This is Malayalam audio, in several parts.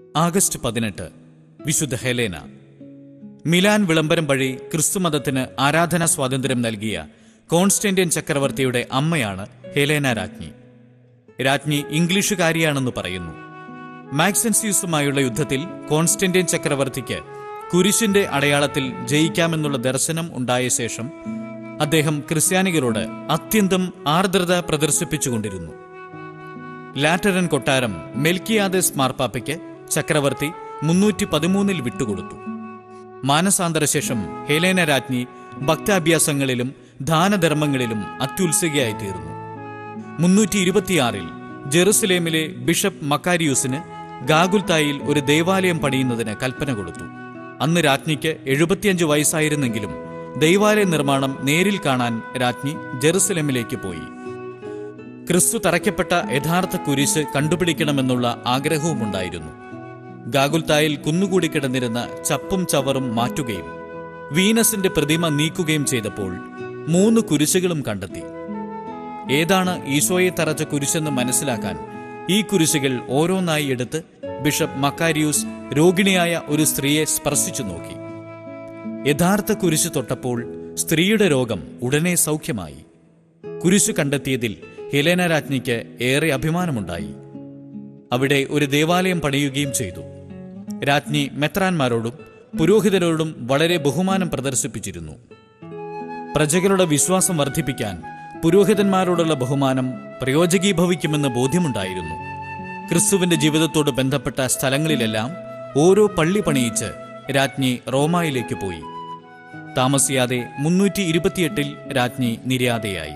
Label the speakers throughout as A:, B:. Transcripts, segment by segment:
A: ആഗസ്റ്റ് പതിനെട്ട് വിശുദ്ധ ഹെലേന മിലാൻ വിളംബരം വഴി ക്രിസ്തുമതത്തിന് ആരാധനാ സ്വാതന്ത്ര്യം നൽകിയ കോൺസ്റ്റന്റിയൻ ചക്രവർത്തിയുടെ അമ്മയാണ് ഹെലേന രാജ്ഞി രാജ്ഞി ഇംഗ്ലീഷുകാരിയാണെന്ന് പറയുന്നു മാക്സൻസിയുസുമായുള്ള യുദ്ധത്തിൽ കോൺസ്റ്റന്റിയൻ ചക്രവർത്തിക്ക് കുരിശിന്റെ അടയാളത്തിൽ ജയിക്കാമെന്നുള്ള ദർശനം ഉണ്ടായ ശേഷം അദ്ദേഹം ക്രിസ്ത്യാനികളോട് അത്യന്തം ആർദ്രത പ്രദർശിപ്പിച്ചുകൊണ്ടിരുന്നു ലാറ്ററൻ കൊട്ടാരം മെൽക്കിയാദസ് മാർപ്പാപ്പയ്ക്ക് ചക്രവർത്തി മുന്നൂറ്റി പതിമൂന്നിൽ വിട്ടുകൊടുത്തു മാനസാന്തര ശേഷം ഹേലേന രാജ്ഞി ഭക്താഭ്യാസങ്ങളിലും ദാനധർമ്മങ്ങളിലും അത്യുത്സുകയായി തീർന്നു മുന്നൂറ്റി ഇരുപത്തിയാറിൽ ജെറുസലേമിലെ ബിഷപ്പ് മക്കാരിയൂസിന് ഗാഗുൽത്തായിൽ ഒരു ദേവാലയം പണിയുന്നതിന് കൽപ്പന കൊടുത്തു അന്ന് രാജ്ഞിക്ക് എഴുപത്തിയഞ്ച് വയസ്സായിരുന്നെങ്കിലും ദൈവാലയ നിർമ്മാണം നേരിൽ കാണാൻ രാജ്ഞി ജെറുസലേമിലേക്ക് പോയി ക്രിസ്തു തറയ്ക്കപ്പെട്ട യഥാർത്ഥ കുരിശ് കണ്ടുപിടിക്കണമെന്നുള്ള ആഗ്രഹവുമുണ്ടായിരുന്നു ഗാഗുൽത്തായിൽ കുന്നുകൂടി കിടന്നിരുന്ന ചപ്പും ചവറും മാറ്റുകയും വീനസിന്റെ പ്രതിമ നീക്കുകയും ചെയ്തപ്പോൾ മൂന്ന് കുരിശുകളും കണ്ടെത്തി ഏതാണ് ഈശോയെ തറച്ച കുരിശെന്ന് മനസ്സിലാക്കാൻ ഈ കുരിശുകൾ ഓരോന്നായി എടുത്ത് ബിഷപ്പ് മക്കാരിയൂസ് രോഗിണിയായ ഒരു സ്ത്രീയെ സ്പർശിച്ചു നോക്കി യഥാർത്ഥ കുരിശ് തൊട്ടപ്പോൾ സ്ത്രീയുടെ രോഗം ഉടനെ സൗഖ്യമായി കുരിശു കണ്ടെത്തിയതിൽ ഹെലേന രാജ്ഞിക്ക് ഏറെ അഭിമാനമുണ്ടായി അവിടെ ഒരു ദേവാലയം പണിയുകയും ചെയ്തു രാജ്ഞി മെത്രാന്മാരോടും പുരോഹിതരോടും വളരെ ബഹുമാനം പ്രദർശിപ്പിച്ചിരുന്നു പ്രജകളുടെ വിശ്വാസം വർദ്ധിപ്പിക്കാൻ പുരോഹിതന്മാരോടുള്ള ബഹുമാനം പ്രയോജകീഭവിക്കുമെന്ന് ബോധ്യമുണ്ടായിരുന്നു ക്രിസ്തുവിന്റെ ജീവിതത്തോട് ബന്ധപ്പെട്ട സ്ഥലങ്ങളിലെല്ലാം ഓരോ പള്ളി പണിയിച്ച് രാജ്ഞി റോമായിലേക്ക് പോയി താമസിയാതെ മുന്നൂറ്റി ഇരുപത്തിയെട്ടിൽ രാജ്ഞി നിര്യാതയായി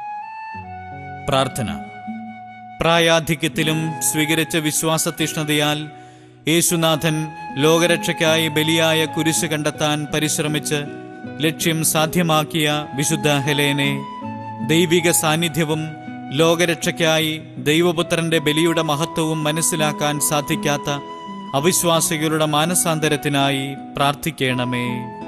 A: പ്രാർത്ഥന പ്രായാധിക്യത്തിലും സ്വീകരിച്ച വിശ്വാസതീഷ്ണതയാൽ യേശുനാഥൻ ലോകരക്ഷയ്ക്കായി ബലിയായ കുരിശ് കണ്ടെത്താൻ പരിശ്രമിച്ച് ലക്ഷ്യം സാധ്യമാക്കിയ വിശുദ്ധ ഹെലേനെ ദൈവിക സാന്നിധ്യവും ലോകരക്ഷയ്ക്കായി ദൈവപുത്രന്റെ ബലിയുടെ മഹത്വവും മനസ്സിലാക്കാൻ സാധിക്കാത്ത അവിശ്വാസികളുടെ മാനസാന്തരത്തിനായി പ്രാർത്ഥിക്കണമേ